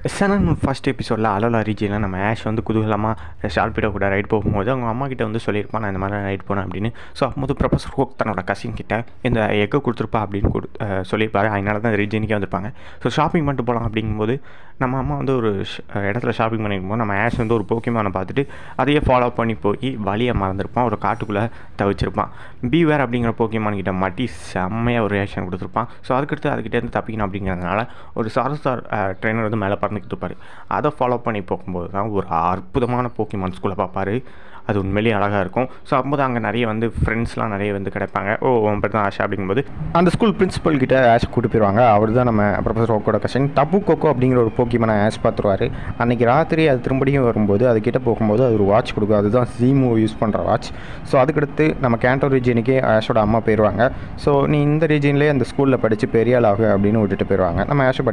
சனன் first எபிசோடில் அலோலா ரீஜியில் நம்ம ash வந்து குதூகலமாக ஷார்பிட்ட கூட ரைட் போகும்போது அவங்க அம்மா கிட்ட வந்து சொல்லியிருப்பான் நான் இந்த மாதிரி ரைட் போனேன் அப்படின்னு ஸோ அப்போது ப்ரொஃபஸர் ஹோக் தன்னோட கசின் கிட்ட இந்த எக்கை கொடுத்துருப்பா அப்படின்னு கொடு அஹ் சொல்லியிருப்பாரு அதனால தான் ரீஜனுக்கே வந்திருப்பாங்க ஸோ ஷாப்பிங் பண்ணிட்டு போகலாம் அப்படிங்கும்போது நம்ம அம்மா வந்து ஒரு ஷ- இடத்துல ஷாப்பிங் பண்ணிருக்கும்போது நம்ம ஆஷ் வந்து ஒரு போக்கியமான பார்த்துட்டு அதையே ஃபாலோ பண்ணி போய் வழியை மறந்துருப்பான் ஒரு காட்டுக்குள்ளே தவிச்சிருப்பான் பீவேர் அப்படிங்கிற போக்கியமான் கிட்ட மாட்டி செம்மையாக ஒரு ரியாக்ஷன் கொடுத்துருப்பான் ஸோ அதுக்கடுத்து அதுக்கிட்டேருந்து தப்பிக்கணும் அப்படிங்கிறதுனால ஒரு சாரஸ்தார் ட்ரெயினர் வந்து மேலே பறந்துக்கிட்டு இருப்பார் அதை ஃபாலோ பண்ணி போகும்போது தான் ஒரு அற்புதமான போக்கிமான் ஸ்கூலை பார்ப்பாரு அது உண்மையிலேயே அழகாக இருக்கும் ஸோ அப்போது அங்கே நிறைய வந்து ஃப்ரெண்ட்ஸ்லாம் நிறைய வந்து கிடைப்பாங்க ஓ உன் பேர் தான் ஆஷா அப்படிங்கும்போது அந்த ஸ்கூல் பிரின்சிபல் கிட்ட ஆஷ் கூட்டு போயிடுவாங்க அவர் தான் நம்ம ப்ரொஃபஸர் ஓக்கோட கசின் டப்பு கோக்கோ அப்படிங்கிற ஒரு போக்கிமான ஆஷ் பார்த்துருவாரு அன்றைக்கி ராத்திரி அது திரும்படியும் வரும்போது அது கிட்ட போகும்போது அது ஒரு வாட்ச் கொடுக்கும் அதுதான் ஜீமோ யூஸ் பண்ணுற வாட்ச் ஸோ அதுக்கடுத்து நம்ம கேண்டோ ரீஜனுக்கே ஆஷோட அம்மா போயிடுவாங்க ஸோ நீ இந்த ரீஜன்லேயே அந்த ஸ்கூலில் படித்து பெரிய ஆள் ஆகு அப்படின்னு விட்டுட்டு போயிடுவாங்க நம்ம ஆஷை